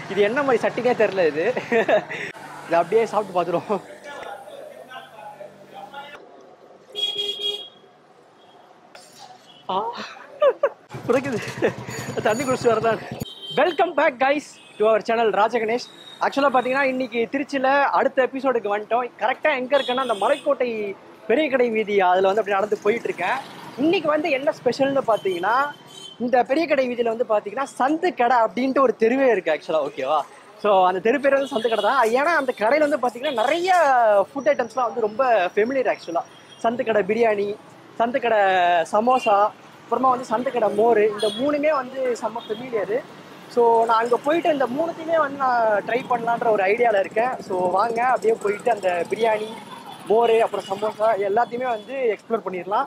இது என்ன மாதிரி சட்டினே தெரில இது இது அப்படியே சாப்பிட்டு பார்த்துருவோம் ஆ புரிக்குது தண்ணி குடிச்சு வரதான் welcome back guys to our channel Rajaganesh ஆக்சுவலாக பார்த்தீங்கன்னா இன்னைக்கு திருச்சியில் அடுத்த எபிசோடுக்கு வந்துட்டோம் கரெக்டாக எங்கே இருக்குன்னா அந்த மலைக்கோட்டை பெரிய கடை வீதி அதில் வந்து அப்படி நடந்து போயிட்டு இருக்கேன் இன்னைக்கு வந்து என்ன ஸ்பெஷல்னு பார்த்தீங்கன்னா இந்த பெரிய கடை வீதியில் வந்து பார்த்தீங்கன்னா சந்து கடை அப்படின்ட்டு ஒரு தெருவே இருக்குது ஆக்சுவலாக ஓகேவா ஸோ அந்த தெரு பேர் வந்து சந்து கடை தான் ஏன்னா அந்த கடையில் வந்து பார்த்தீங்கன்னா நிறைய ஃபுட் ஐட்டம்ஸ்லாம் வந்து ரொம்ப ஃபெமிலியர் ஆக்சுவலாக சந்து கடை பிரியாணி சந்து கடை சமோசா அப்புறமா வந்து சந்து கடை மோர் இந்த மூணுமே வந்து செம்ம ஃபெமிலியரு ஸோ நான் அங்கே போயிட்டு இந்த மூணுத்தையுமே வந்து நான் ட்ரை பண்ணலான்ற ஒரு ஐடியாவில் இருக்கேன் ஸோ வாங்க அப்படியே போயிட்டு அந்த பிரியாணி மோர் அப்புறம் சமோசா எல்லாத்தையுமே வந்து எக்ஸ்ப்ளோர் பண்ணிடலாம்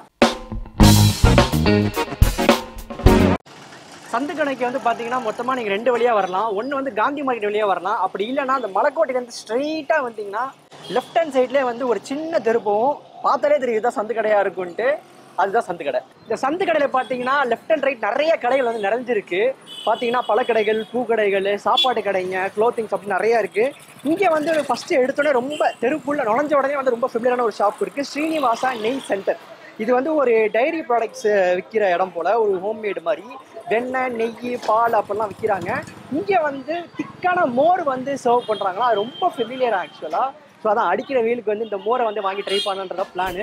சந்துக்கணைக்கு வந்து பார்த்தீங்கன்னா மொத்தமாக நீங்கள் ரெண்டு வழியாக வரலாம் ஒன்று வந்து காந்தி மார்க்கெட் வழியாக வரலாம் அப்படி இல்லைன்னா அந்த மலைக்கோட்டையிலேருந்து ஸ்ட்ரெயிட்டாக வந்தீங்கன்னா லெஃப்ட் ஹேண்ட் சைட்லேயே வந்து ஒரு சின்ன தெரு போகும் பார்த்தாலே தெரியுது தான் சந்து கடையாக இருக்குன்ட்டு அதுதான் சந்து கடை இந்த சந்து கடையில் பார்த்தீங்கன்னா லெஃப்ட் அண்ட் ரைட் நிறைய கடைகள் வந்து நிறைஞ்சிருக்கு பார்த்தீங்கன்னா பழக்கடைகள் பூக்கடைகள் சாப்பாடு கடைங்க க்ளோத்திங்ஸ் அப்படி நிறைய இருக்குது இங்கே வந்து ஃபஸ்ட்டு எடுத்தோடனே ரொம்ப தெருக்குள்ளே நுழைஞ்ச உடனே வந்து ரொம்ப ஃபெமிலியரான ஒரு ஷாப் இருக்குது ஸ்ரீனிவாசா நெய் சென்டர் இது வந்து ஒரு டைரி ப்ராடக்ட்ஸ் விற்கிற இடம் போல் ஒரு ஹோம்மேடு மாதிரி வெண்ணெய் நெய் பால் அப்படிலாம் விற்கிறாங்க இங்கே வந்து திக்கான மோர் வந்து சர்வ் பண்ணுறாங்களா அது ரொம்ப ஃபெமிலியர் ஆக்சுவலாக ஸோ அதான் அடிக்கிற வெயிலுக்கு வந்து இந்த மோரை வந்து வாங்கி ட்ரை பண்ணுன்றத பிளானு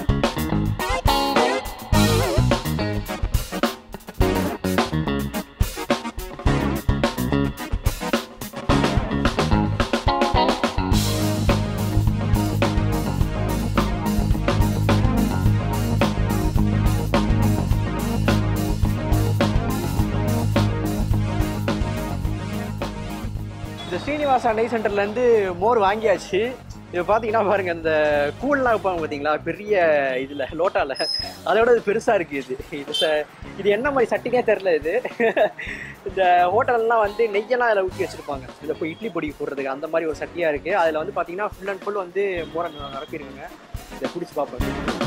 இந்த ஸ்ரீனிவாசா நெய் சென்டர்லேருந்து மோர் வாங்கியாச்சு இது பார்த்தீங்கன்னா பாருங்க இந்த கூழ்லாம் வைப்பாங்க பார்த்தீங்களா பெரிய இதில் லோட்டாவில் அதோட இது பெருசாக இருக்குது இது இது ச- இது என்ன மாதிரி சட்டினே தெரில இது இந்த ஹோட்டல்லாம் வந்து நெய்யெல்லாம் அதில் ஊற்றி வச்சுருப்பாங்க இந்த இப்போ இட்லி பொடி போடுறதுக்கு அந்த மாதிரி ஒரு சட்டியாக இருக்குது அதில் வந்து பார்த்தீங்கன்னா ஃபுல் அண்ட் ஃபுல் வந்து மோரை நிரப்பியிருக்குங்க இதை குடிச்சு பார்ப்பேன்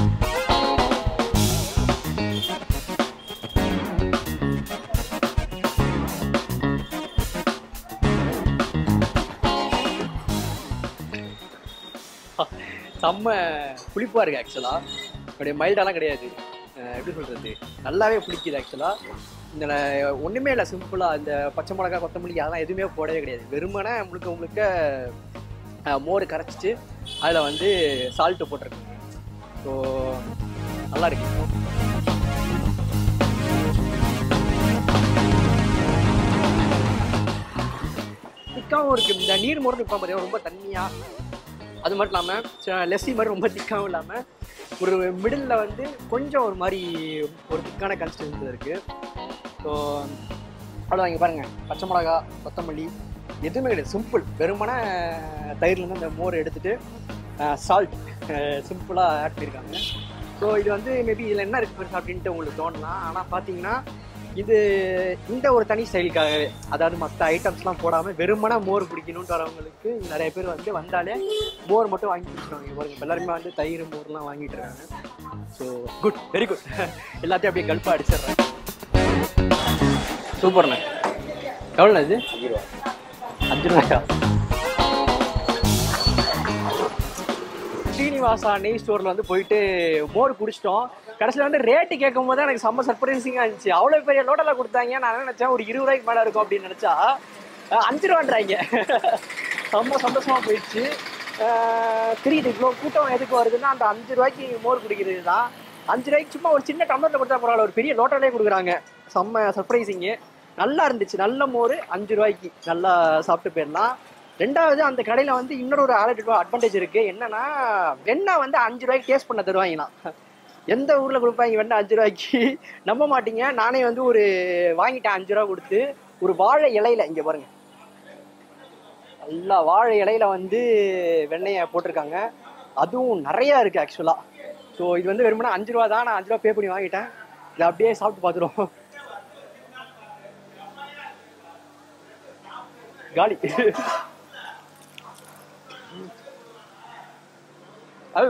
செம்ம புளிப்பாக இருக்குது ஆக்சுவலாக அப்படியே மைல்டாலாம் கிடையாது அஹ் எப்படி சொல்கிறது நல்லாவே பிடிக்குது ஆக்சுவலாக இந்த ஒன்றுமே இல்லை சிம்பிளாக இந்த பச்சை மிளகா கொத்தமல்லி அதெல்லாம் எதுவுமே போடவே கிடையாது வெறுமனே முழுக்க முழுக்க அஹ், மோர் கரைச்சிட்டு அதில் வந்து சால்ட்டு போட்டிருக்காங்க ஸோ நல்லா இருக்கு திக்காவும் இருக்குது இந்த நீர் மோர்னு இப்போ பார்த்தீங்கன்னா ரொம்ப தண்ணியாக அது மட்டும் இல்லாமல் லெஸ்ஸி மாதிரி ரொம்ப திக்காகவும் இல்லாமல் ஒரு மிடில் வந்து கொஞ்சம் ஒரு மாதிரி ஒரு திக்கான கன்சிஸ்டன்சியில் இருக்குது ஸோ அவ்வளோ இங்கே பாருங்கள் பச்சை மிளகா கொத்தமல்லி எதுவுமே கிடையாது சிம்பிள் வெறுமன தயிர்லேருந்து அந்த மோர் எடுத்துட்டு சால்ட் சிம்பிளாக ஆட் பண்ணியிருக்காங்க ஸோ இது வந்து மேபி இதில் என்ன இருக்குது பெருசு அப்படின்ட்டு உங்களுக்கு தோணலாம் ஆனால் பார்த்தீங்கன்னா இது இந்த ஒரு தனி ஸ்டைலுக்காகவே அதாவது மற்ற ஐட்டம்ஸ்லாம் போடாமல் வெறுமனே மோர் பிடிக்கணும்னு வரவங்களுக்கு நிறைய பேர் வந்து வந்தாலே மோர் மட்டும் வாங்கி குடிச்சிருவாங்க பாருங்க இப்ப எல்லாருமே வந்து தயிர் மோர்லாம் வாங்கிட்டு இருக்காங்க ஸோ குட் வெரி குட் எல்லாத்தையும் அப்படியே கல்ப்பாக அடிச்சிடுறேன் சூப்பர்ண்ணே எவ்வளோண்ணா இது அஞ்சு ரூபாயா ஸ்ரீனிவாசா நெய் ஸ்டோரில் வந்து போயிட்டு மோர் குடிச்சிட்டோம் கடைசியில் வந்து ரேட்டு கேட்கும் போது எனக்கு செம்ம சர்ப்ரைசிங்காக இருந்துச்சு அவ்வளோ பெரிய லோட்டலில் கொடுத்தாங்க நான் என்ன நினச்சேன் ஒரு இருபது ரூபாய்க்கு மேலே இருக்கும் அப்படின்னு நினச்சா அஹ், அஞ்சு ரூபான்றாங்க செம்ம சந்தோஷமாக போயிடுச்சு அஹ், தெரியுது இவ்வளோ கூட்டம் எதுக்கு வருதுன்னா அந்த அஞ்சு ரூபாய்க்கு மோர் குடிக்கிறது தான் அஞ்சு ரூபாய்க்கு சும்மா ஒரு சின்ன டம்ளரில் கொடுத்தா பரவாயில்ல ஒரு பெரிய லோட்டலே கொடுக்குறாங்க செம்ம சர்ப்ரைசிங்கு நல்லா இருந்துச்சு நல்ல மோர் அஞ்சு ரூபாய்க்கு நல்லா சாப்பிட்டு போயிடலாம் ரெண்டாவது அந்த கடையில் வந்து இன்னொரு ஒரு ஆலட் அட்வான்டேஜ் இருக்குது என்னன்னா வெண்ணெய் வந்து அஞ்சு ரூபாய்க்கு டேஸ்ட் பண்ண தருவாங்களாம் எந்த ஊரில் கொடுப்பாங்க வெண்ணெய் அஞ்சு ரூபாய்க்கு நம்ப மாட்டீங்க நானே வந்து ஒரு வாங்கிட்டேன் அஞ்சு ரூபா கொடுத்து ஒரு வாழை இலையில இங்கே பாருங்க நல்லா வாழை இலையில வந்து வெண்ணெயை போட்டிருக்காங்க அதுவும் நிறையா இருக்குது ஆக்சுவலாக ஸோ இது வந்து வெறுமனே அஞ்சு ரூபா தான் நான் அஞ்சு ரூபா பே பண்ணி வாங்கிட்டேன் இதை அப்படியே சாப்பிட்டு பார்த்துருவோம் காலி அது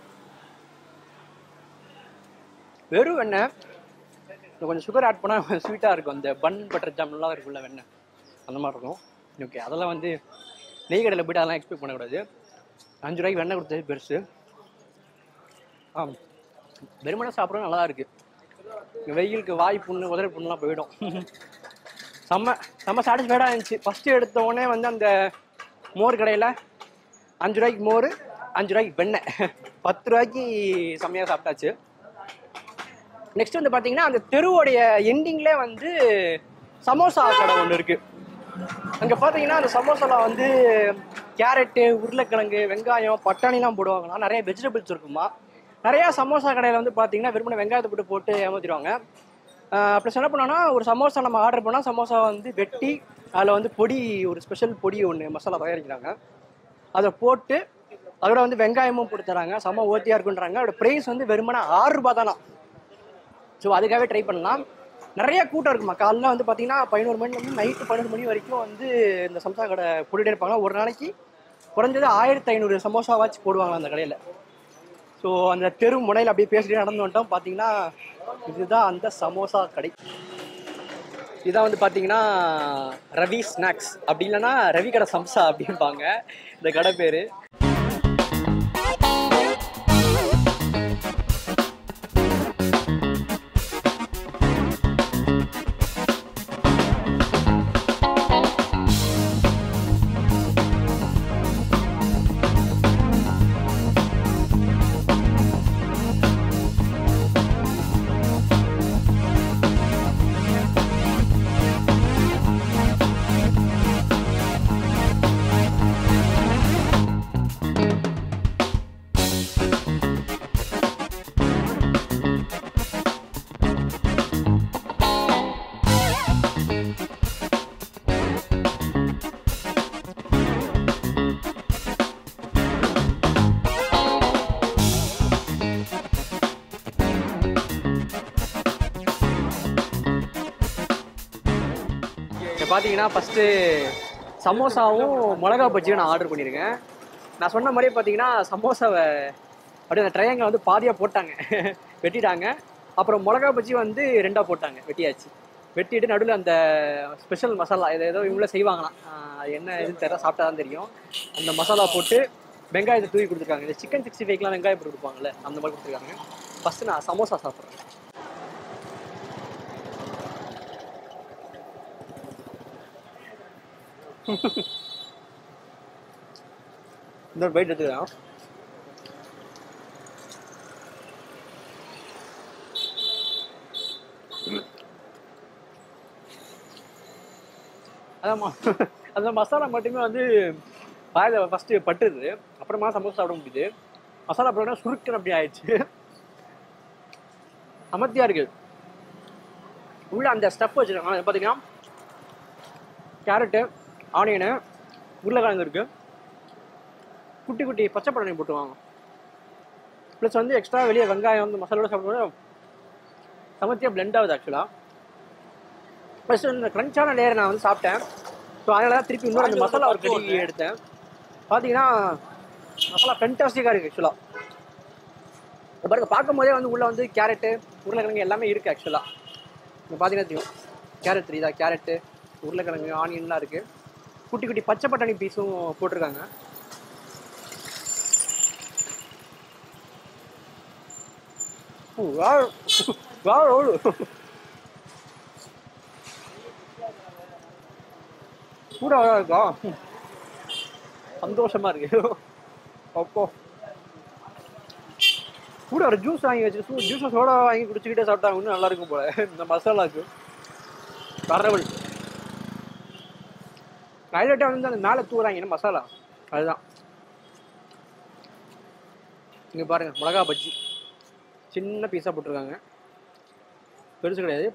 வெறும் வெண்ணெய் இன்னும் கொஞ்சம் சுகர் ஆட் பண்ணால் ஸ்வீட்டாக இருக்கும் அந்த பன் பட்டர் ஜாம் நல்லா இருக்கும்ல வெண்ணெய் அந்த மாதிரி இருக்கும் ஓகே அதெல்லாம் வந்து நெய் கடையில் போய்ட்டு அதெல்லாம் எக்ஸ்பெக்ட் பண்ணக்கூடாது அஞ்சு ரூபாய்க்கு வெண்ணெய் கொடுத்தது பெருசு ஆ வெறுமனே சாப்பிட்றது நல்லா இருக்கு இந்த வெயிலுக்கு வாய் புண்ணு உதறி புண்ணுலாம் போயிடும் செம்ம செம்ம சாட்டிஸ்ஃபைடாக இருந்துச்சு ஃபஸ்ட்டு எடுத்த உடனே வந்து அந்த மோர் கடையில் அஞ்சு ரூபாய்க்கு மோர் அஞ்சு ரூபாய்க்கு வெண்ணெய் பத்து ரூபாய்க்கு செம்மையாக சாப்பிட்டாச்சு நெக்ஸ்ட் வந்து பார்த்தீங்கன்னா அந்த தெருவோடைய எண்டிங்லேயே வந்து சமோசா கடை ஒன்று இருக்குது அங்கே பார்த்தீங்கன்னா அந்த சமோசாவில் வந்து கேரட்டு உருளைக்கிழங்கு வெங்காயம் பட்டாணிலாம் போடுவாங்களாம் நிறைய வெஜிடபிள்ஸ் இருக்குமா நிறையா சமோசா கடையில் வந்து பார்த்தீங்கன்னா வெறுமனே வெங்காயத்தை போட்டு போட்டு ஏமாத்திடுவாங்க ப்ளஸ் என்ன பண்ணோன்னா ஒரு சமோசா நம்ம ஆர்டர் பண்ணால் சமோசா வந்து வெட்டி அதில் வந்து பொடி ஒரு ஸ்பெஷல் பொடி ஒன்று மசாலா தயாரிக்கிறாங்க அதை போட்டு அதோட வந்து வெங்காயமும் போட்டு தராங்க செம்ம ஓத்தியாக இருக்குன்றாங்க அதோட ப்ரைஸ் வந்து வெறுமனே ஆறு ரூபா தானா ஸோ அதுக்காகவே ட்ரை பண்ணலாம் நிறைய கூட்டம் இருக்குமா காலைல வந்து பார்த்தீங்கன்னா பதினோரு மணிலேருந்து நைட்டு பதினோரு மணி வரைக்கும் வந்து இந்த சமோசா கடை போட்டுகிட்டே இருப்பாங்க ஒரு நாளைக்கு குறைஞ்சது ஆயிரத்தி ஐநூறு சமோசாவாச்சும் போடுவாங்க அந்த கடையில் ஸோ அந்த தெரு முனையில் அப்படியே பேசிட்டு நடந்து வந்துட்டோம் பார்த்தீங்கன்னா இதுதான் அந்த சமோசா கடை இதான் வந்து பார்த்தீங்கன்னா ரவி ஸ்நாக்ஸ் அப்படி இல்லைன்னா ரவி கடை சம்சா அப்படிம்பாங்க இந்த கடை பேர் இங்கே பார்த்தீங்கன்னா ஃபஸ்ட்டு சமோசாவும் மிளகா பஜ்ஜியும் நான் ஆர்டர் பண்ணியிருக்கேன் நான் சொன்ன மாதிரியே பார்த்தீங்கன்னா சமோசாவை அப்படியே அந்த ட்ரையாங்கில் வந்து பாதியாக போட்டாங்க வெட்டிட்டாங்க அப்புறம் மிளகா பஜ்ஜி வந்து ரெண்டாக போட்டாங்க வெட்டியாச்சு வெட்டிட்டு நடுவில் அந்த ஸ்பெஷல் மசாலா இதை ஏதோ இவங்கள செய்வாங்களாம் ஆஹ் அது என்ன எதுன்னு தெரியல சாப்பிட்டா தான் தெரியும் அந்த மசாலா போட்டு வெங்காயத்தை தூவி கொடுத்துருக்காங்க இந்த சிக்கன் சிக்ஸ்டி ஃபைவ்க்கெலாம் வெங்காயம் போட்டு கொடுப்பாங்கல்ல அந்த மாதிரி கொடுத்துருக்காங்க ஃபஸ்ட்டு நான் சமோசா சாப்பிட்றேன் இந்த பைட் எடுத்துக்கலாம் அதான் ம- அந்த மசாலா மட்டுமே வந்து வாயில் ஃபஸ்ட்டு பட்டுருது அப்புறமா சமோசா சாப்பிட முடியுது மசாலா போட்டோன்னா சுருக்குன்னு அப்படி ஆயிடுச்சு அமர்த்தியாக இருக்கு உள்ள அந்த ஸ்டஃப் வச்சுருக்காங்க பார்த்தீங்கன்னா கேரட்டு ஆனியனு உருளைக்கிழங்கு இருக்குது குட்டி குட்டி பச்சை பட்டாணி போட்டுவாங்க ப்ளஸ் வந்து எக்ஸ்ட்ரா வெளியே வெங்காயம் வந்து மசாலோட சாப்பிடும்போது சமத்தியாக பிளெண்ட் ஆகுது ஆக்சுவலாக ப்ளஸ் இந்த க்ரன்ச்சான லேயர் நான் வந்து சாப்பிட்டேன் ஸோ அதனால தான் திருப்பி இன்னொரு அந்த மசாலா ஒரு கடி எடுத்தேன் பார்த்தீங்கன்னா மசாலா ஃபென்டாஸ்டிக்காக இருக்குது ஆக்சுவலாக பாருங்க பார்க்கும்போதே வந்து உள்ளே வந்து கேரட்டு உருளைக்கிழங்கு எல்லாமே இருக்குது ஆக்சுவலாக இங்கே பார்த்தீங்கன்னா தெரியும் கேரட் தெரியுதா கேரட்டு உருளைக்கிழங்கு ஆனியன்லாம் இருக்குது குட்டி குட்டி பச்சை பட்டாணி பீஸும் போட்டிருக்காங்க ஓ, wow. Wow, wow. கூட அழகா இருக்கா சந்தோஷமா இருக்கு அப்போ கூட ஒரு ஜூஸ் வாங்கி வச்சு ஜூஸ் சோடா வாங்கி குடிச்சுக்கிட்டே சாப்பிட்டா இன்னும் நல்லா இருக்கும் போல இந்த மசாலாக்கு கடவுள் ஹைலைட்டாக வந்து அந்த மேலே தூறாங்க மசாலா அதுதான் இங்கே பாருங்க மிளகா பஜ்ஜி சின்ன பீஸாக போட்டிருக்காங்க பெருசு கிடையாது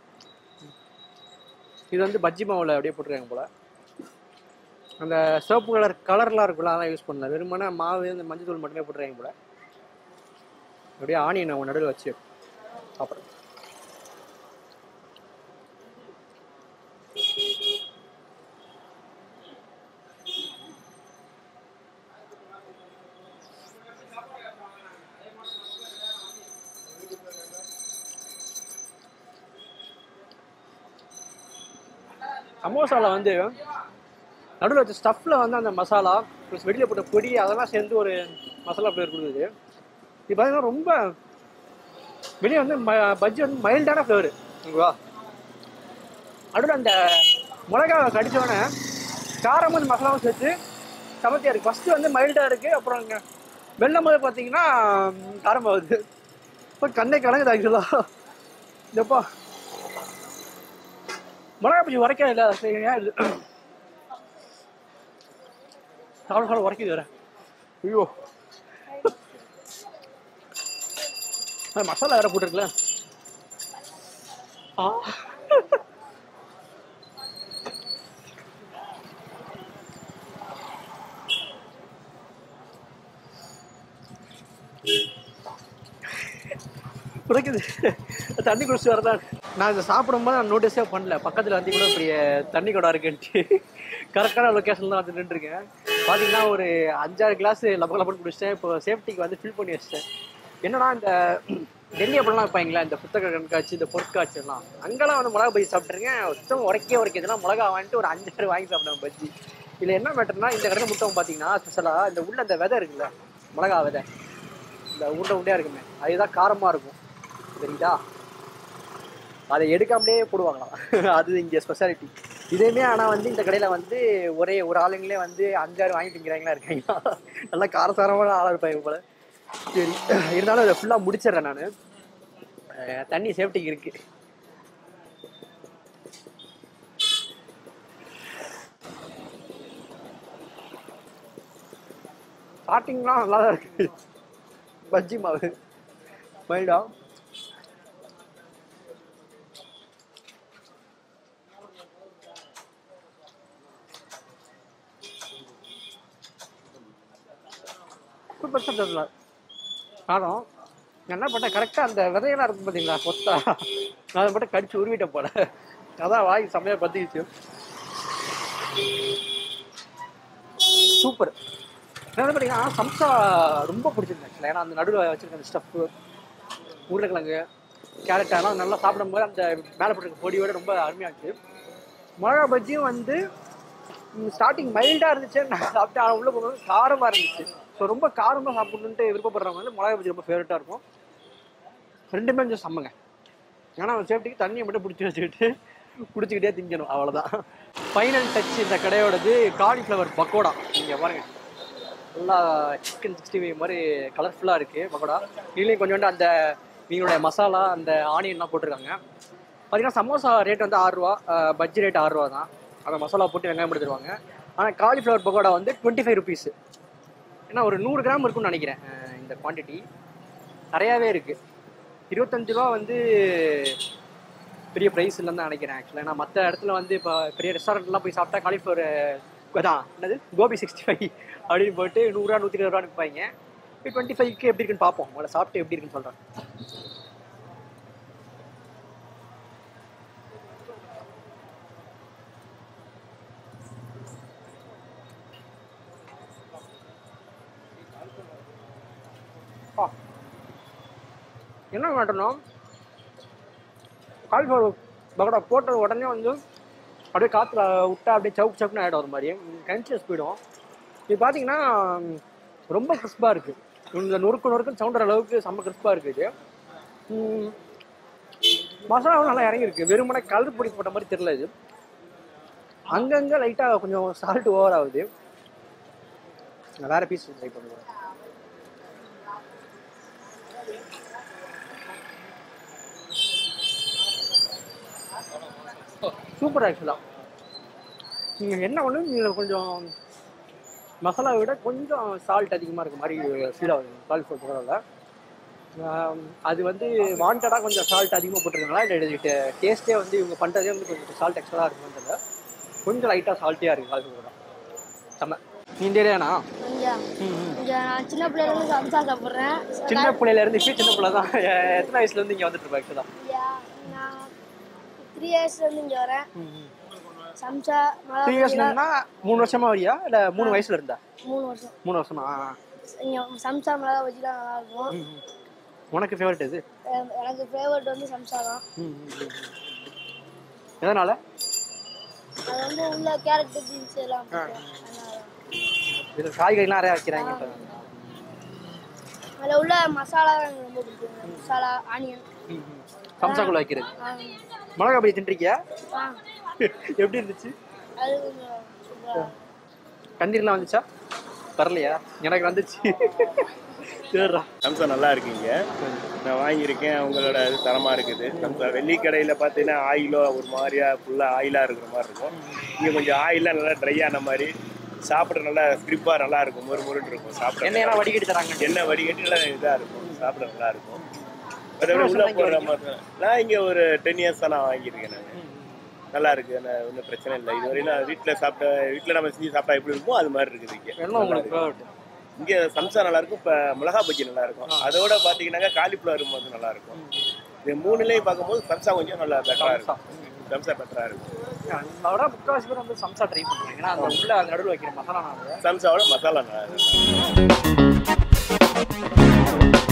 இது வந்து பஜ்ஜி மாவில் அப்படியே போட்டிருக்காங்க போல் அந்த சிவப்பு கலர் கலர்லாம் இருக்குல்ல அதெல்லாம் யூஸ் பண்ணல வெறுமனே மாவு இந்த மஞ்சள் தூள் மட்டுமே போட்டுருக்காங்க போல அப்படியே ஆனியன் அவங்க நடுவில் வச்சு சாப்பிட்றேன் சமோசாவில் வந்து நடுவில் வச்ச ஸ்டஃப்பில் வந்து அந்த மசாலா ப்ளஸ் வெளியில் போட்ட பொடி அதெல்லாம் சேர்ந்து ஒரு மசாலா ஃப்ளேவர் கொடுக்குது இது பார்த்தீங்கன்னா ரொம்ப வெளியே வந்து ம- பஜ்ஜி வந்து மைல்டான ஃப்ளேவர் ஓகேவா நடுவில் அந்த மிளகாவை கடிச்சோடனே காரம் வந்து மசாலாவும் சேர்த்து சமத்தியாக இருக்குது ஃபஸ்ட்டு வந்து மைல்டாக இருக்குது அப்புறம் இங்கே வெள்ளம் போது பார்த்தீங்கன்னா ம், காரம் ஆகுது இப்போ கண்ணே கலங்குது ஆக்சுவலாக இதப்பா மிளகா பஜ்ஜி உரைக்க இல்லை சரி, ஏன் இது சாப்பிட சாப்பிட உரைக்குது வேற ஐயோ ஆ, மசாலா வேற போட்டிருக்குல்ல ஆ குறைக்குது தண்ணி குடிச்சு வரதான் நான் இதை சாப்பிடும்போது நான் நோட்டீஸே பண்ணல பக்கத்தில் வந்து கூட இப்படி தண்ணி குடம் இருக்குன்ட்டு கரெக்டான லொக்கேஷனில் தான் வந்து நின்றுருக்கேன் பார்த்தீங்கன்னா ஒரு அஞ்சாறு கிளாஸ் லப்ப லப்பன்னு குடிச்சிட்டேன் இப்போ சேஃப்டிக்கு வந்து ஃபில் பண்ணி வச்சிட்டேன் என்னன்னா இந்த டெல்லி அப்படிலாம் வைப்பாங்களா இந்த புத்தக கண்காட்சி இந்த பொருட்காட்சி எல்லாம் அங்கெல்லாம் வந்து மிளகா பஜ்ஜி சாப்பிட்ருக்கேன் சுத்தம் உரைக்கே உரைக்கிறதுனா மிளகா வாங்கிட்டு ஒரு அஞ்சாறு வாங்கி சாப்பிட்டேன் பஜ்ஜி இதில் என்ன மேட்டர்னா இந்த கடையில் முட்டை பார்த்தீங்கன்னா ஸ்பெஷலாக இந்த உள்ள அந்த விதை இருக்குல்ல மிளகா விதை இந்த உருண்டை உருண்டையாக இருக்குமே அதுதான் காரமாக இருக்கும் சரிங்களா அதை எடுக்காமலே போடுவாங்களாம் அது இங்கே ஸ்பெஷாலிட்டி இதேமே ஆனால் வந்து இந்த கடையில் வந்து ஒரே ஒரு ஆளுங்களே வந்து அஞ்சாறு வாங்கி திங்கிறாங்களா இருக்காங்க நல்லா காரசாரமான ஆளாக இருப்பாங்க போல சரி இருந்தாலும் அதை ஃபுல்லாக முடிச்சிடுறேன் நான் தண்ணி சேஃப்டிக்கு இருக்கு ஸ்டார்டிங்லாம் நல்லா தான் இருக்கு பஜ்ஜி மாவு மைல்டா சூப்பர் சாப்பிட்டதுல காரம் நான் என்ன பண்ணேன் கரெக்டாக அந்த விதையெல்லாம் இருக்கும் பார்த்தீங்களா கொத்தா நான் அதை மட்டும் கடிச்சு உருவிட்ட போல அதான் வாய் செம்மையாக பத்திக்கிச்சு சூப்பர் என்ன பார்த்தீங்கன்னா சம்சா ரொம்ப பிடிச்சிருந்தேன் ஆக்சுவலாக ஏன்னா அந்த நடுவில் வச்சிருக்க அந்த ஸ்டஃப்பு உருளைக்கிழங்கு கேரட் அதெல்லாம் நல்லா சாப்பிடும்போது அந்த மேலே போட்டிருக்க பொடியோட ரொம்ப அருமையாக இருந்துச்சு மிளகா பஜ்ஜியும் வந்து ஸ்டார்டிங் மைல்டாக இருந்துச்சு நான் சாப்பிட்டு ஆனால் உள்ளே போகும்போது காரமாக இருந்துச்சு ஸோ ரொம்ப காரமாக சாப்பிடணுன்ட்டு விருப்பப்படுறவங்க வந்து மிளகா பஜ்ஜி ரொம்ப ஃபேவரட்டாக இருக்கும் ரெண்டுமே கொஞ்சம் செம்மங்க ஏன்னா சேஃப்டிக்கு தண்ணியை மட்டும் பிடிச்சி வச்சுக்கிட்டு குடிச்சிக்கிட்டே திங்கணும் அவ்வளோதான் ஃபைனல் டச் இந்த கடையோடது காலிஃப்ளவர் பக்கோடா நீங்கள் பாருங்கள் நல்லா சிக்கன் சிக்ஸ்டி ஃபைவ் மாதிரி கலர்ஃபுல்லாக இருக்குது பக்கோடா இதுலேயும் கொஞ்சோண்டு அந்த மீனோட மசாலா அந்த ஆனியன்லாம் போட்டிருக்காங்க பார்த்தீங்கன்னா சமோசா ரேட் வந்து ஆறுரூவா பஜ்ஜி ரேட் ஆறுரூவா தான் அந்த மசாலா போட்டு வெங்காயம் எடுத்துருவாங்க ஆனால் காலிஃப்ளவர் பக்கோடா வந்து டுவெண்ட்டி ஃபைவ் ருபீஸு ஏன்னா ஒரு நூறு கிராம் இருக்கும்னு நினைக்கிறேன் அஹ் இந்த குவான்டிட்டி நிறையாவே இருக்குது இருபத்தஞ்சு ரூபா வந்து பெரிய ப்ரைஸ் இல்லைன்னு தான் நினைக்கிறேன் ஆக்சுவலாக ஏன்னா மற்ற இடத்துல வந்து இப்போ பெரிய ரெஸ்டாரண்ட்லாம் போய் சாப்பிட்டா காலிஃப்ளவர் அதான் என்னது கோபி சிக்ஸ்டி ஃபைவ் அப்படின்னு போட்டு நூறுரூவா நூற்றி இருபது ரூபா விற்பாங்க இப்போ டுவெண்ட்டி ஃபைவ்க்கு எப்படி இருக்குன்னு பார்ப்போம் உங்களை சாப்பிட்டு எப்படி இருக்குன்னு சொல்கிறேன் ஆ. என்ன மாட்டணும் காலிஃப்ளவர் பக்கோடா போட்ட உடனே வந்து அப்படியே காற்றுல விட்டா அப்படியே சவுக்கு சவுக்குன்னு ஆகிடும் ஒரு மாதிரி கன்சியஸ் போயிடும் இது பார்த்தீங்கன்னா ரொம்ப கிறிஸ்பாக இருக்குது இந்த நொறுக்கு நொறுக்குன்னு சவுண்டர் அளவுக்கு செம்ம கிறிஸ்பாக இருக்குது ம், மசாலாவும் நல்லா இறங்கியிருக்கு வெறுமனே கலர் பொடி போட்ட மாதிரி தெரியல இது அங்கங்கே லைட்டாக கொஞ்சம் சால்ட் ஓவர் ஆகுது நான் வேற பீஸ் ட்ரை பண்ணுவேன் சூப்பர் ஆக்சுவலாக நீங்கள் என்ன ஒன்று நீங்கள் கொஞ்சம் மசாலாவை விட கொஞ்சம் சால்ட் அதிகமாக இருக்க மாதிரி ஃபீல் ஆகுது காலிஃப்ளவர் பக்கோடாவில் அது வந்து வாண்டடாக கொஞ்சம் சால்ட் அதிகமாக போட்டிருக்காங்களா இல்லை டேஸ்ட்டே வந்து இவங்க பண்ணுறதே வந்து கொஞ்சம் சால்ட் எக்ஸ்ட்ரா இருக்குன்றத கொஞ்சம் லைட்டாக சால்ட்டியாக இருக்குது காலிஃப்ளவர் பக்கோடா செம்ம நீ இந்த ஏரியாண்ணா இங்க இங்க நான் சின்ன பிள்ளைல இருந்து சம்சா சாப்பிட்றேன் சின்ன பிள்ளையில இருந்து இப்பயே சின்ன பிள்ளை தான் எத்தனை வயசுல இருந்து இங்கே வந்துட்டு இருப்பேன் ஆக்சுவலாக நான் த்ரீ இயர்ஸ்ல இருந்து இங்க வரேன் சம்சா மிளகா த்ரீ இயர்ஸ்லன்னா மூணு வருஷமா வரியா இல்லை மூணு வயசுல இருந்தா மூணு வருஷம் மூணு வருஷமா ஆ, ஆ. இங்க சம்சா மிளகா பஜ்ஜிலாம் நல்லா இருக்கும் ம், ம். உனக்கு ஃபேவரட் இது எ- எனக்கு ஃபேவரட் வந்து சம்சா தான் ம், ம், ம். எதனால அது வந்து உள்ள கேரட் பீன்ஸ் எல்லாம் போட்டு அதனால. இது காய்கறிலாம் நிறையா வைக்கிறாங்க இப்போ அதுல உள்ள மசாலா எனக்கு ரொம்ப பிடிக்கும் மசாலா ஆனியன் சம்சாக்குள்ள வைக்கிறது மிளகா பொடி தின்றிருக்கியா எப்படி இருந்துச்சு அது கொஞ்சம் சூப்பரா கண்ணீர்லாம் வந்துச்சா வரலையா எனக்கு வந்துச்சு சரிடா சம்சா நல்லா இருக்குங்க நான் வாங்கியிருக்கேன் உங்களோட இது தரமாக இருக்குது சம்சா வெள்ளி கடையில் பார்த்தீங்கன்னா ஆயிலோ ஒரு மாதிரியா ஃபுல்லாக ஆயிலாக இருக்கிற மாதிரி இருக்கும் இங்கே கொஞ்சம் ஆயிலாம் நல்லா ட்ரை ஆன மாதிரி சாப்பிட நல்லா ஸ்கிரிப்பாக நல்லா இருக்கும் மொறு மொறுன்னு இருக்கும் சாப்பிட எண்ணெயெல்லாம் வடிகட்டி தராங்க எண்ணெய் வடிகட்டி நல்லா இதாக இருக்கும் சாப்பிட நல்லா இருக்கும் மற்றபடி உள்ள போடுற மாதிரி நான் இங்கே ஒரு டென் இயர்ஸ் தான் நான் வாங்கியிருக்கேன் நான் நல்லா இருக்கு நான் ஒன்றும் பிரச்சனை இல்லை இது வரையும் நான் வீட்டில் சாப்பிட்ட வீட்டில் நம்ம செஞ்சு சாப்பிட்டா எப்படி இருக்குமோ அது மாதிரி இருக்குது இங்கே எண்ணெய் உங்களுக்கு favorite. இங்கே சம்சா நல்லா இருக்கும் இப்போ மிளகா பஜ்ஜி நல்லா இருக்கும் அதோட பார்த்தீங்கன்னாக்கா காலிஃப்ளவர் வந்து நல்லா இருக்கும் இது மூணுலேயும் பார்க்கும்போது சம்சா கொஞ்சம் நல்லா பெட்டராக இருக்கும் சம்சா பெட்டராக இருக்கும் அதோட முக்கால்வாசி பேர் வந்து சம்சா ட்ரை பண்ணுறாங்க ஏன்னா அந்த உள்ள அந்த நடுவில் வைக்கிற மசாலா சம்சாவோட மசாலா நல்லா இருக்கும்